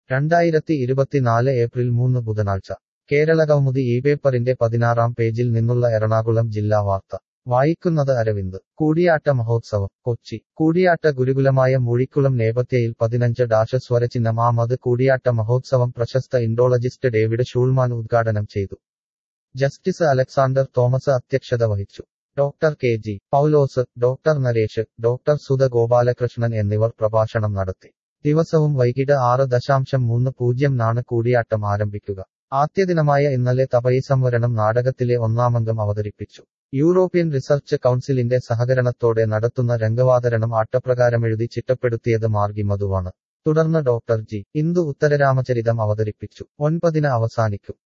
രണ്ടായിരത്തി ഇരുപത്തിനാല് ഏപ്രിൽ മൂന്ന് ബുധനാഴ്ച കേരളകൗമുദി ഈ പേപ്പറിന്റെ പതിനാറാം പേജിൽ നിന്നുള്ള എറണാകുളം ജില്ലാ വാർത്ത വായിക്കുന്നത് അരവിന്ദ് കൂടിയാട്ട മഹോത്സവം കൊച്ചി കൂടിയാട്ട ഗുരുകുലമായ മൂഴിക്കുളം നേപത്യയിൽ പതിനഞ്ച് ഡാഷ സ്വരചിഹ്നം ആമത് കൂടിയാട്ട മഹോത്സവം പ്രശസ്ത ഇൻഡോളജിസ്റ്റ് ഡേവിഡ് ഷൂൾമാൻ ഉദ്ഘാടനം ചെയ്തു ജസ്റ്റിസ് അലക്സാണ്ടർ തോമസ് അധ്യക്ഷത വഹിച്ചു doctor K G Paulose doctor Naresh doctor Sudha Gopalakrishnan എന്നിവർ പ്രഭാഷണം നടത്തി ദിവസവും വൈകിട്ട് ആറ് ദശാംശം മൂന്ന് പൂജ്യം നാണ് കൂടിയാട്ടം ആരംഭിക്കുക ആദ്യദിനമായ ഇന്നലെ തപയി സംവരണം നാടകത്തിലെ ഒന്നാമംഗം അവതരിപ്പിച്ചു യൂറോപ്യൻ റിസർച്ച് കൗൺസിലിന്റെ സഹകരണത്തോടെ നടത്തുന്ന രംഗവാതരണം ആട്ടപ്രകാരമെഴുതി ചിട്ടപ്പെടുത്തിയത് മാർഗി മധുവാണ് തുടർന്ന് ഡോക്ടർ ജി ഇന്ദു ഉത്തരരാമചരിതം അവതരിപ്പിച്ചു ഒൻപതിന് അവസാനിക്കും